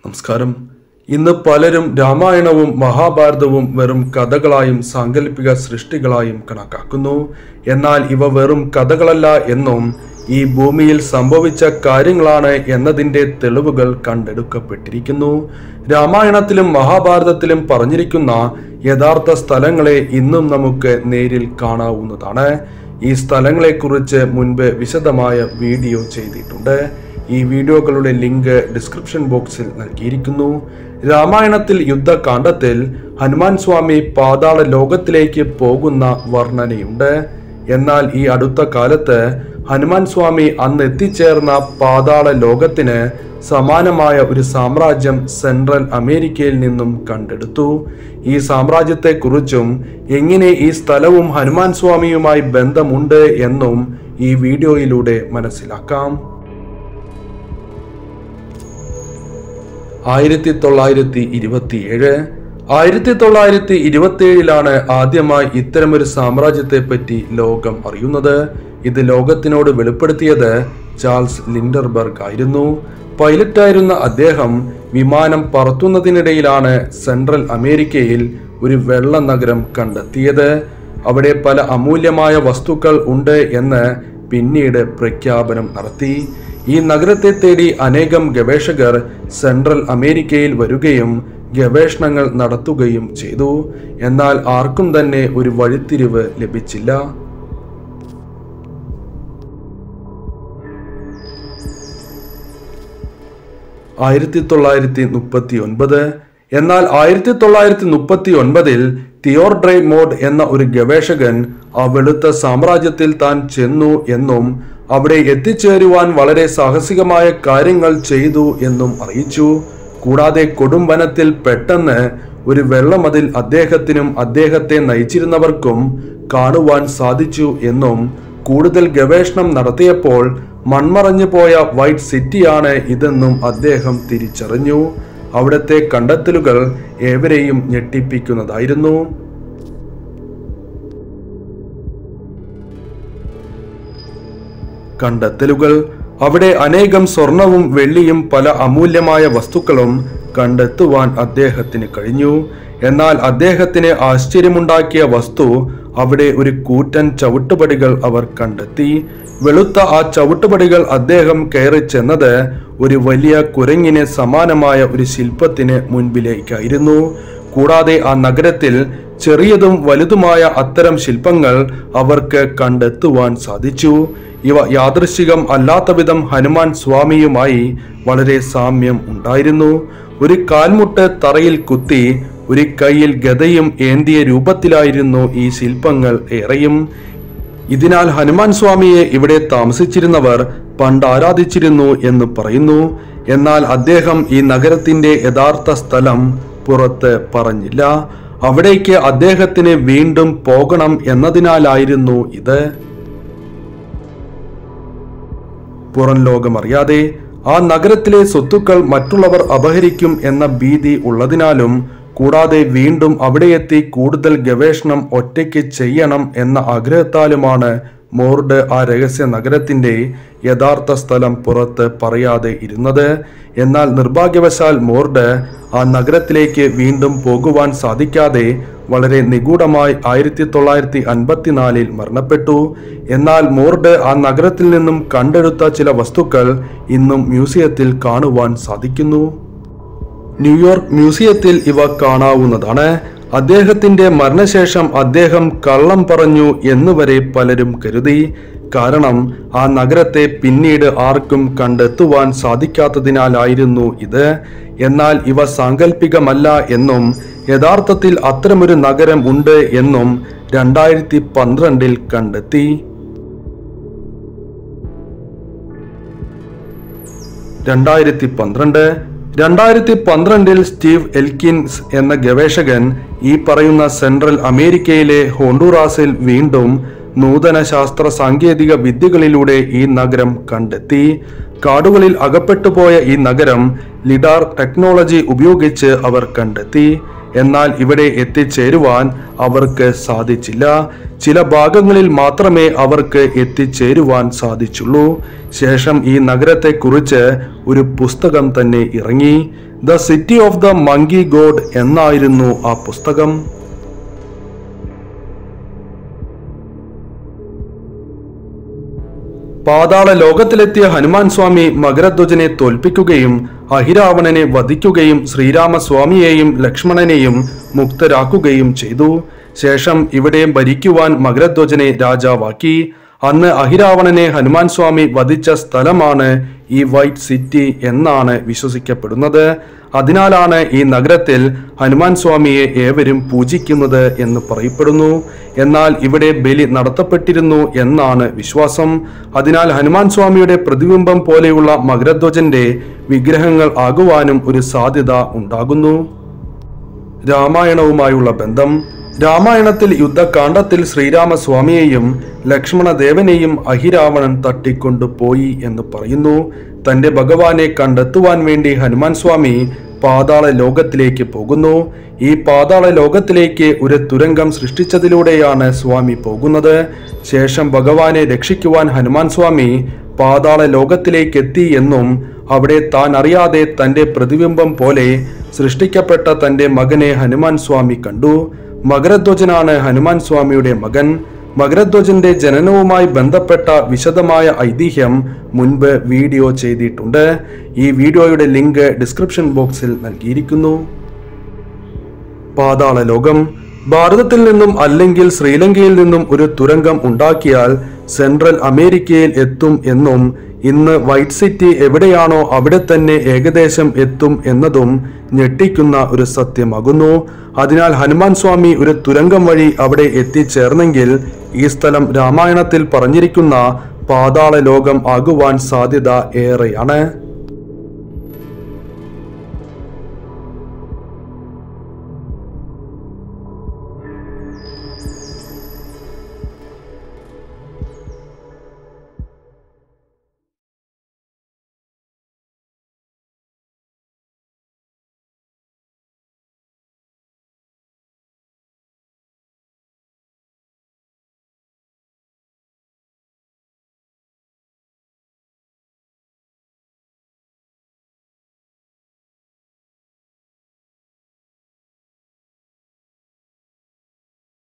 നമസ്കാരം ഇന്ന് പലരും രാമായണവും മഹാഭാരതവും വെറും കഥകളായും സാങ്കല്പിക സൃഷ്ടികളായും കണക്കാക്കുന്നു എന്നാൽ ഇവ വെറും കഥകളല്ല എന്നും ഈ ഭൂമിയിൽ സംഭവിച്ച കാര്യങ്ങളാണ് എന്നതിൻ്റെ തെളിവുകൾ കണ്ടെടുക്കപ്പെട്ടിരിക്കുന്നു രാമായണത്തിലും മഹാഭാരതത്തിലും പറഞ്ഞിരിക്കുന്ന യഥാർത്ഥ സ്ഥലങ്ങളെ ഇന്നും നമുക്ക് നേരിൽ കാണാവുന്നതാണ് ഈ സ്ഥലങ്ങളെക്കുറിച്ച് മുൻപ് വിശദമായ വീഡിയോ ചെയ്തിട്ടുണ്ട് ഈ വീഡിയോകളുടെ ലിങ്ക് ഡിസ്ക്രിപ്ഷൻ ബോക്സിൽ നൽകിയിരിക്കുന്നു രാമായണത്തിൽ യുദ്ധകാണ്ഡത്തിൽ ഹനുമാൻ സ്വാമി പാതാള ലോകത്തിലേക്ക് പോകുന്ന വർണ്ണനയുണ്ട് എന്നാൽ ഈ അടുത്ത കാലത്ത് ഹനുമാൻ സ്വാമി അന്ന് എത്തിച്ചേർന്ന പാതാള ലോകത്തിന് സമാനമായ ഒരു സാമ്രാജ്യം സെൻട്രൽ അമേരിക്കയിൽ നിന്നും കണ്ടെടുത്തു ഈ സാമ്രാജ്യത്തെക്കുറിച്ചും എങ്ങനെ ഈ സ്ഥലവും ഹനുമാൻ സ്വാമിയുമായി ബന്ധമുണ്ട് എന്നും ഈ വീഡിയോയിലൂടെ മനസ്സിലാക്കാം ആയിരത്തി തൊള്ളായിരത്തി ഇരുപത്തിയേഴ് ആയിരത്തി തൊള്ളായിരത്തി ഇരുപത്തിയേഴിലാണ് ആദ്യമായി ഇത്തരമൊരു സാമ്രാജ്യത്തെ പറ്റി ലോകം അറിയുന്നത് ഇത് ലോകത്തിനോട് വെളിപ്പെടുത്തിയത് ചാൾസ് ലിൻഡർബർഗ് ആയിരുന്നു പൈലറ്റായിരുന്ന അദ്ദേഹം വിമാനം പറത്തുന്നതിനിടയിലാണ് സെൻട്രൽ അമേരിക്കയിൽ ഒരു വെള്ള നഗരം കണ്ടെത്തിയത് അവിടെ പല അമൂല്യമായ വസ്തുക്കൾ ഉണ്ട് എന്ന് പിന്നീട് പ്രഖ്യാപനം നടത്തി ഈ നഗരത്തെ തേടി അനേകം ഗവേഷകർ സെൻട്രൽ അമേരിക്കയിൽ വരികയും ഗവേഷണങ്ങൾ നടത്തുകയും ചെയ്തു എന്നാൽ ആർക്കും തന്നെ ഒരു വഴിത്തിരിവ് ലഭിച്ചില്ല ആയിരത്തി തൊള്ളായിരത്തി മുപ്പത്തി ഒൻപത് എന്നാൽ ആയിരത്തി തൊള്ളായിരത്തി മുപ്പത്തി ഒൻപതിൽ തിയോർ ഡ്രൈ മോഡ് എന്ന ഒരു ഗവേഷകൻ ആ വെളുത്ത സാമ്രാജ്യത്തിൽ താൻ ചെന്നു എന്നും അവിടെ എത്തിച്ചേരുവാൻ വളരെ സാഹസികമായ കാര്യങ്ങൾ ചെയ്തു എന്നും അറിയിച്ചു കൂടാതെ കൊടും വനത്തിൽ പെട്ടെന്ന് ഒരു വെള്ളമതിൽ അദ്ദേഹത്തിനും അദ്ദേഹത്തെ നയിച്ചിരുന്നവർക്കും കാണുവാൻ സാധിച്ചു എന്നും കൂടുതൽ ഗവേഷണം നടത്തിയപ്പോൾ മൺമറഞ്ഞു പോയ വൈറ്റ് സിറ്റിയാണ് ഇതെന്നും അദ്ദേഹം തിരിച്ചറിഞ്ഞു അവിടുത്തെ കണ്ടെത്തലുകൾ ഏവരെയും ഞെട്ടിപ്പിക്കുന്നതായിരുന്നു കണ്ടെത്തലുകൾ അവിടെ അനേകം സ്വർണവും വെള്ളിയും പല അമൂല്യമായ വസ്തുക്കളും കണ്ടെത്തുവാൻ അദ്ദേഹത്തിന് കഴിഞ്ഞു എന്നാൽ അദ്ദേഹത്തിന് ആശ്ചര്യമുണ്ടാക്കിയ വസ്തു അവിടെ ഒരു കൂറ്റൻ ചവിട്ടുപടികൾ അവർ കണ്ടെത്തി വെളുത്ത ആ ചവിട്ടുപടികൾ അദ്ദേഹം കയറി ചെന്നത് ഒരു വലിയ കുരങ്ങിന് സമാനമായ ഒരു ശില്പത്തിന് മുൻപിലേക്കായിരുന്നു കൂടാതെ ആ നഗരത്തിൽ ചെറിയതും വലുതുമായ അത്തരം ശില്പങ്ങൾ അവർക്ക് കണ്ടെത്തുവാൻ സാധിച്ചു ഇവ യാദൃശികം അല്ലാത്ത വിധം ഹനുമാൻ സ്വാമിയുമായി വളരെ സാമ്യം ഉണ്ടായിരുന്നു ഒരു കാൽമുട്ട് തറയിൽ കുത്തി ഒരു കൈയിൽ ഗതയും ഏന്തിയ രൂപത്തിലായിരുന്നു ഈ ശില്പങ്ങൾ ഏറെയും ഇതിനാൽ ഹനുമാൻ സ്വാമിയെ ഇവിടെ താമസിച്ചിരുന്നവർ പണ്ട് ആരാധിച്ചിരുന്നു എന്ന് പറയുന്നു എന്നാൽ അദ്ദേഹം ഈ നഗരത്തിന്റെ യഥാർത്ഥ സ്ഥലം പുറത്ത് പറഞ്ഞില്ല അവിടേക്ക് അദ്ദേഹത്തിന് വീണ്ടും പോകണം എന്നതിനാലായിരുന്നു ഇത് പുറം ലോകമറിയാതെ ആ നഗരത്തിലെ സ്വത്തുക്കൾ മറ്റുള്ളവർ അപഹരിക്കും എന്ന ഭീതി ഉള്ളതിനാലും കൂടാതെ വീണ്ടും അവിടെയെത്തി കൂടുതൽ ഗവേഷണം ഒറ്റയ്ക്ക് ചെയ്യണം എന്ന ആഗ്രഹത്താലുമാണ് മോർഡ് ആ രഹസ്യ നഗരത്തിന്റെ യഥാർത്ഥ സ്ഥലം പുറത്ത് പറയാതെ ഇരുന്നത് എന്നാൽ നിർഭാഗ്യവശാൽ മോർഡ് ആ നഗരത്തിലേക്ക് വീണ്ടും പോകുവാൻ സാധിക്കാതെ വളരെ നിഗൂഢമായി ആയിരത്തി തൊള്ളായിരത്തി അൻപത്തിനാലിൽ മരണപ്പെട്ടു എന്നാൽ മോർഡ് ആ നഗരത്തിൽ നിന്നും കണ്ടെടുത്ത ചില വസ്തുക്കൾ ഇന്നും മ്യൂസിയത്തിൽ കാണുവാൻ സാധിക്കുന്നു ന്യൂയോർക്ക് മ്യൂസിയത്തിൽ ഇവ കാണാവുന്നതാണ് അദ്ദേഹത്തിന്റെ മരണശേഷം അദ്ദേഹം കള്ളം പറഞ്ഞു എന്നുവരെ പലരും കരുതി കാരണം ആ നഗരത്തെ പിന്നീട് ആർക്കും കണ്ടെത്തുവാൻ സാധിക്കാത്തതിനാലായിരുന്നു ഇത് എന്നാൽ ഇവ സാങ്കല്പികമല്ല എന്നും യഥാർത്ഥത്തിൽ അത്തരമൊരു നഗരം ഉണ്ട് എന്നും രണ്ടായിരത്തി പന്ത്രണ്ടിൽ കണ്ടെത്തി രണ്ടായിരത്തി പന്ത്രണ്ട് രണ്ടായിരത്തി പന്ത്രണ്ടിൽ സ്റ്റീവ് എൽക്കിൻസ് എന്ന ഗവേഷകൻ ഈ പറയുന്ന സെൻട്രൽ അമേരിക്കയിലെ ഹോണ്ടുറാസിൽ വീണ്ടും നൂതന ശാസ്ത്ര സാങ്കേതിക വിദ്യകളിലൂടെ ഈ നഗരം കണ്ടെത്തി കാടുകളിൽ അകപ്പെട്ടുപോയ ഈ നഗരം ലിഡാർ ടെക്നോളജി ഉപയോഗിച്ച് അവർ കണ്ടെത്തി എന്നാൽ ഇവിടെ എത്തിച്ചേരുവാൻ അവർക്ക് സാധിച്ചില്ല ചില ഭാഗങ്ങളിൽ മാത്രമേ അവർക്ക് എത്തിച്ചേരുവാൻ സാധിച്ചുള്ളൂ ശേഷം ഈ നഗരത്തെക്കുറിച്ച് ഒരു പുസ്തകം തന്നെ ഇറങ്ങി the city of the monkey god എന്നായിരുന്നു ആ പുസ്തകം പാതാള ലോകത്തിലെത്തിയ ഹനുമാൻ സ്വാമി മകരധ്വജനെ തോൽപ്പിക്കുകയും അഹിരാവണനെ വധിക്കുകയും ശ്രീരാമസ്വാമിയെയും ലക്ഷ്മണനെയും മുക്തരാക്കുകയും ചെയ്തു ശേഷം ഇവിടെ ഭരിക്കുവാൻ മകരധ്വജനെ രാജാവാക്കി അന്ന് അഹിരാവണനെ ഹനുമാൻ സ്വാമി വധിച്ച സ്ഥലമാണ് ഈ വൈറ്റ് സിറ്റി എന്നാണ് വിശ്വസിക്കപ്പെടുന്നത് അതിനാലാണ് ഈ നഗരത്തിൽ ഹനുമാൻ സ്വാമിയെ ഏവരും പൂജിക്കുന്നത് എന്ന് പറയപ്പെടുന്നു എന്നാൽ ഇവിടെ ബലി നടത്തപ്പെട്ടിരുന്നു എന്നാണ് വിശ്വാസം അതിനാൽ ഹനുമാൻ സ്വാമിയുടെ പ്രതിബിംബം പോലെയുള്ള മകരധ്വജന്റെ വിഗ്രഹങ്ങൾ ആകുവാനും ഒരു സാധ്യത ഉണ്ടാകുന്നു രാമായണവുമായുള്ള ബന്ധം രാമായണത്തിൽ യുദ്ധകാണ്ഡത്തിൽ ശ്രീരാമസ്വാമിയെയും ലക്ഷ്മണദേവനെയും അഹിരാവണൻ തട്ടിക്കൊണ്ടുപോയി എന്ന് പറയുന്നു തന്റെ ഭഗവാനെ കണ്ടെത്തുവാൻ വേണ്ടി ഹനുമാൻ സ്വാമി പാതാള ലോകത്തിലേക്ക് പോകുന്നു ഈ പാതാള ലോകത്തിലേക്ക് ഒരു തുരങ്കം സൃഷ്ടിച്ചതിലൂടെയാണ് സ്വാമി പോകുന്നത് ശേഷം ഭഗവാനെ രക്ഷിക്കുവാൻ ഹനുമാൻ സ്വാമി പാതാള ലോകത്തിലേക്ക് എത്തി എന്നും അവിടെ താൻ അറിയാതെ തന്റെ പ്രതിബിംബം പോലെ സൃഷ്ടിക്കപ്പെട്ട തന്റെ മകനെ ഹനുമാൻ സ്വാമി കണ്ടു മകരധ്വജനാണ് ഹനുമാൻ സ്വാമിയുടെ മകൻ മകരധ്വജന്റെ ജനനവുമായി ബന്ധപ്പെട്ട വിശദമായ ഐതിഹ്യം മുൻപ് വീഡിയോ ചെയ്തിട്ടുണ്ട് ഈ വീഡിയോയുടെ ലിങ്ക് ഡിസ്ക്രിപ്ഷൻ ബോക്സിൽ നൽകിയിരിക്കുന്നു പാതാള ലോകം ഭാരതത്തിൽ നിന്നും അല്ലെങ്കിൽ ശ്രീലങ്കയിൽ നിന്നും ഒരു തുരങ്കം ഉണ്ടാക്കിയാൽ സെൻട്രൽ അമേരിക്കയിൽ എത്തും എന്നും ഇന്ന് വൈറ്റ് സിറ്റി എവിടെയാണോ അവിടെ തന്നെ ഏകദേശം എത്തും എന്നതും ഞെട്ടിക്കുന്ന ഒരു സത്യമാകുന്നു അതിനാൽ ഹനുമാൻ സ്വാമി ഒരു തുരങ്കം വഴി അവിടെ എത്തിച്ചേർന്നെങ്കിൽ ഈ സ്ഥലം രാമായണത്തിൽ പറഞ്ഞിരിക്കുന്ന പാതാള ലോകം ആകുവാൻ സാധ്യത ഏറെയാണ്